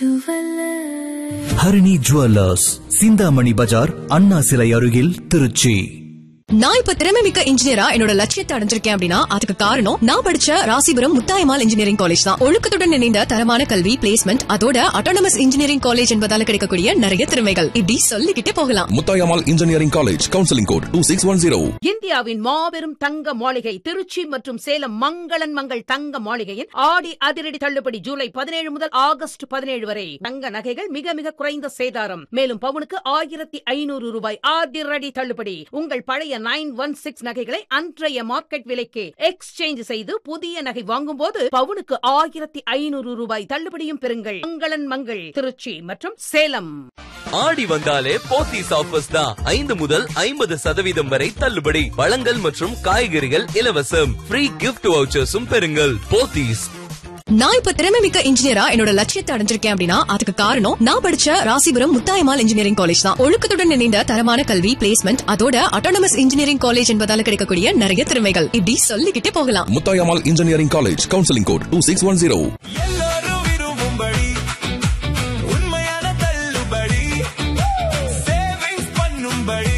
Harini jewellers Chintamani பஜார் அண்ணா சிலை அருகில் திருச்சி நான் இப்ப திறமை மிக்க இன்ஜினியரா என்னோட லட்சியத்தை அடைஞ்சிருக்கேன் அப்படின்னா அதுக்கு காரணம் நான் படிச்ச ராசிபுரம் முத்தாயமால் இன்ஜினியரிங் காலேஜ் தான் ஒழுக்கத்துடன் இணைந்த தரமான கல்வி பிளேஸ்மெண்ட் அதோட அட்டானமஸ் இன்ஜினியரிங் காலேஜ் என்பதால கிடைக்கக்கூடிய நிறைய திறமைகள் இப்படி சொல்லிக்கிட்டே போகலாம் Muthayammal engineering college counselling code two six one zero இந்தியாவின் மாபெரும் தங்க மாளிகை திருச்சி மற்றும் சேலம் மங்களன் மங்கள் தங்க மாளிகையின் ஆடி அதிரடி தள்ளுபடி ஜூலை பதினேழு முதல் ஆகஸ்ட் பதினேழு வரை தங்க நகைகள் மிக மிக குறைந்த சேதாரம் மேலும் பவுனுக்கு ஆயிரத்தி ஐநூறு ரூபாய் அதிரடி தள்ளுபடி உங்கள் பழைய நைன் ஒன் சிக்ஸ் நகைகளை அன்றைய மார்க்கெட் விலைக்கு எக்ஸ்சேஞ்ச் செய்து புதிய நகை வாங்கும் போது பவுனுக்கு ஆயிரத்தி ஐநூறு ரூபாய் தள்ளுபடியும் பெறுங்கள் மங்களன் மங்கள் திருச்சி மற்றும் சேலம் ஆடி வந்தாலே போத்தீஸ் ஆஃபர்ஸ் தான் ஐந்து முதல் ஐம்பது சதவீதம் வரை தள்ளுபடி பழங்கள் மற்றும் காய்கறிகள் இலவசம் ஃப்ரீ கிஃப்ட் வவுச்சர்ஸும் பெறுங்கள் போத்தீஸ் நான் இப்ப திறமை மிக்க இன்ஜினியரா என்னோட லட்சியத்தை அடைஞ்சிருக்கேன் அப்படின்னா அதுக்கு காரணம் நான் படிச்ச ராசிபுரம் முத்தாயமால் இன்ஜினியரிங் காலேஜ் தான் ஒழுக்கத்துடன் இணைந்த தரமான கல்வி பிளேஸ்மெண்ட் அதோட அட்டானமஸ் இன்ஜினியரிங் காலேஜ் என்பதால கிடைக்கக்கூடிய நிறைய திறமைகள் இப்படி சொல்லிக்கிட்டே போகலாம் Muthayammal engineering college counselling code two six one zero எல்லாரும் விரும்பும்படி உண்மையான தள்ளுபடி சேவிங்ஸ் பண்ணும்படி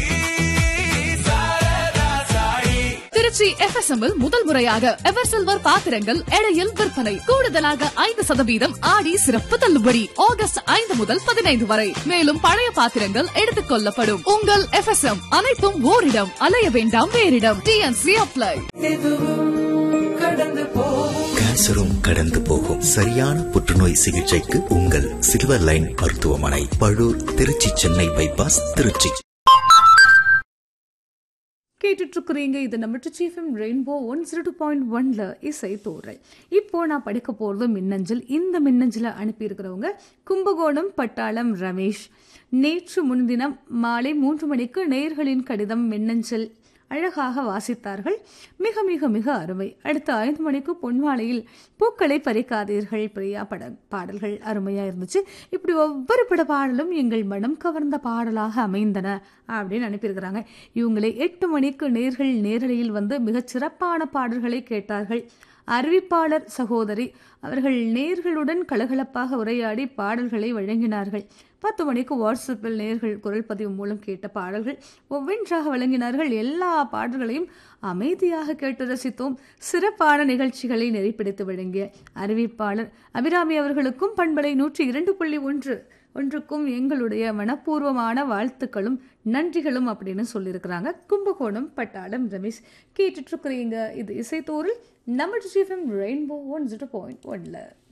சாரதா சாயி திருச்சி எஃப்எஸ்எம்மில் முதல் முறையாக எவர் சில்வர் பாத்திரங்கள் எடையில் விற்பனை கூடுதலாக ஐந்து சதவீதம் ஆடி சிறப்பு தள்ளுபடி ஆகஸ்ட் ஐந்து முதல் பதினைந்து வரை மேலும் பழைய பாத்திரங்கள் எடுத்துக் கொள்ளப்படும் உங்கள் எஃப்எஸ்எம் அனைத்தும் ஓரிடம் அலைய வேண்டாம் வேறிடம் டிஎன்சி அப்ளை கேன்சரும் கடந்து போகும் சரியான புற்றுநோய் சிகிச்சைக்கு உங்கள் சில்வர் லைன் மருத்துவமனை பழூர் திருச்சி சென்னை பைபாஸ் திருச்சி கேட்டுட்டு இருக்கிறீங்க இது நம்ம சீஃபம் rainbow one zero two point ஒன்ல இசை தோறல் இப்போ நான் படிக்க போகிறது மின்னஞ்சல் இந்த மின்னஞ்சலை அனுப்பியிருக்கிறவங்க கும்பகோணம் பட்டாளம் ரமேஷ் நேற்று முன்தினம் மாலை மூன்று மணிக்கு நேர்களின் கடிதம் மின்னஞ்சல் அழகாக வாசித்தார்கள் மிக மிக மிக அருமை அடுத்த ஐந்து மணிக்கு பொன்மாலையில் பூக்களை பறிக்காதீர்கள் பிரியா பட பாடல்கள் அருமையாக இருந்துச்சு இப்படி ஒவ்வொரு பட பாடலும் எங்கள் மனம் கவர்ந்த பாடலாக அமைந்தன அப்படின்னு அனுப்பியிருக்கிறாங்க இவங்களை எட்டு மணிக்கு நேர்கள் நேரலையில் வந்து மிகச் சிறப்பான பாடல்களை கேட்டார்கள் அறிவிப்பாளர் சகோதரி அவர்கள் நேர்களுடன் கலகலப்பாக உரையாடி பாடல்களை வழங்கினார்கள் பத்து மணிக்கு வாட்ஸ்அப்பில் நேர்கள் குரல் பதிவு மூலம் கேட்ட பாடல்கள் ஒவ்வொன்றாக வழங்கினார்கள் எல்லா பாடல்களையும் அமைதியாக கேட்டு ரசித்தோம் சிறப்பான நிகழ்ச்சிகளை நெறிப்பிடித்து வழங்கிய அறிவிப்பாளர் அபிராமி அவர்களுக்கும் பண்பலை நூற்றி இரண்டு புள்ளி ஒன்று ஒன்றுக்கும் எங்களுடைய மனப்பூர்வமான வாழ்த்துக்களும் நன்றிகளும் அப்படின்னு சொல்லியிருக்கிறாங்க கும்பகோணம் பட்டாளம் ரமேஷ் கேட்டுட்டு இருக்கிறீங்க இது இசைத்தோரில் நம்ம ஜிஎஃப்எம் ரெயின்போ ஒன் ஜீரோ பாயிண்ட் ஒன்ல